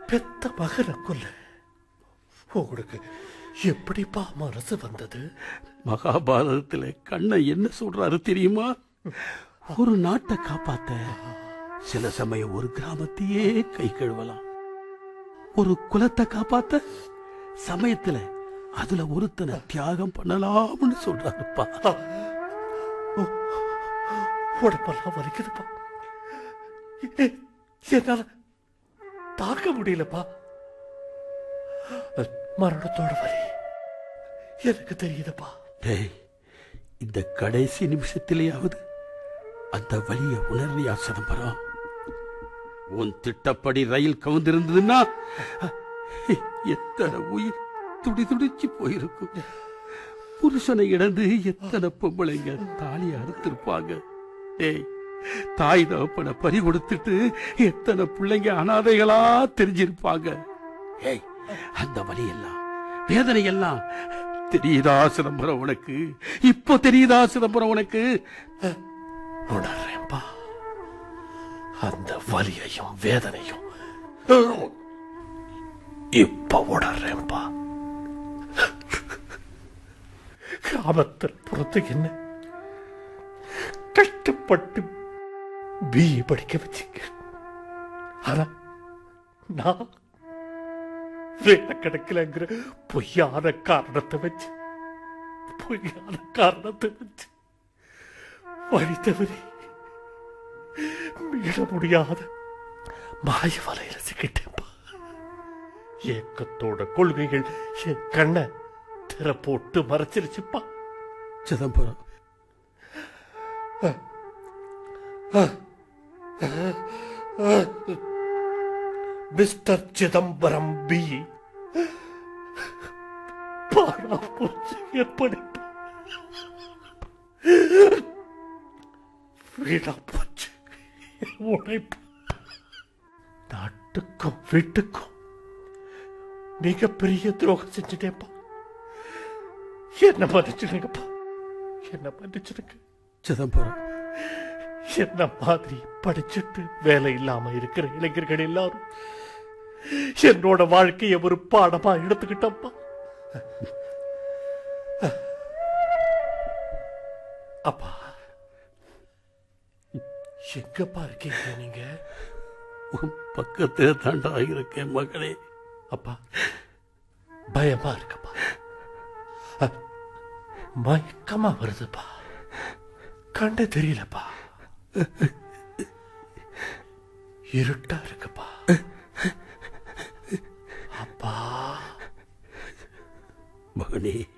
பெத்த மகனை கொல்ல உங்களுக்கு எப்படிப்பா மனசு வந்தது மகாபாரதத்துல கண்ணன் என்ன சொல்றாரு தெரியுமா ஒரு நாட்டை காப்பாத்த சில சமயம் ஒரு கிராமத்தையே கை கழுவலாம் ஒரு குலத்தை காப்பாத்த சமயத்துல அதுல ஒருத்தனை தியாகம் பண்ணலாம்னு சொல்றாருப்பா உடம்பெல்லாம் வலிக்குதுப்பா எ- என்னால தாக்க முடியலப்பா மரணத்தோட வலி எனக்கு தெரியுதுப்பா டேய் இந்த கடைசி நிமிஷத்திலேயாவது அந்த வழிய உணர்றியா சிதம்பரம் உன் திட்டப்படி ரயில் கவுந்திருந்ததுன்னா எத்தனை உயிர் துடி துடிச்சு போயிருக்கும் புருஷனை இழந்து எத்தனை பொம்பளைங்க தாலி அறுத்திருப்பாங்க டேய் தாய் தகப்பனை பறி கொடுத்துட்டு எத்தனை பிள்ளைங்க அனாதைகளா தெரிஞ்சிருப்பாங்க ஏய் அந்த வலியெல்லாம் வேதனை எல்லாம் தெரியுதா சிதம்பரம் உனக்கு இப்போ தெரியுதா சிதம்பரம் உனக்கு உணர்றேன்பா அந்த வலியையும் வேதனையும் இப்ப உணர்றேன்பா கிராமத்தில் புறத்து என்ன கஷ்டப்பட்டு பிஇ படிக்க வச்சீங்க ஆனா நான் வேலை கிடைக்கலங்கிற பொய்யான காரணத்தை வச்சு பொய்யான காரணத்தை வச்சு வழி தவறி மீள முடியாத மாய வலையில சிக்கிட்டேன்பா ஏக்கத்தோட கொள்கைகள் என் கண்ணை திற போட்டு மறைச்சிருச்சுப்பா சிதம்பரம் மிஸ்டர் சிதம்பரம் பி பாடா போச்சு என் படிப்பு வீணா போச்சு என் உழைப்பு நாட்டுக்கும் வீட்டுக்கும் மிகப்பெரிய துரோகம் செஞ்சுட்டேப்பா என்ன மன்னிச்சிடுங்கப்பா என்ன மன்னிச்சிடுங்க சிதம்பரம் என்ன மாதிரி படிச்சுட்டு வேலை இல்லாம இருக்கிற இளைஞர்கள் எல்லாரும் என்னோட வாழ்க்கைய ஒரு பாடமா எடுத்துக்கிட்டப்பா அப்பா எங்கப்பா இருக்கீங்க நீங்க உன் பக்கத்துல தாண்டா இருக்கேன் மகளே அப்பா பயமா இருக்குப்பா அ, மயக்கமா வருதுப்பா கண்டு தெரியலப்பா இருட்டா இருக்குப்பா அப்பா மகனே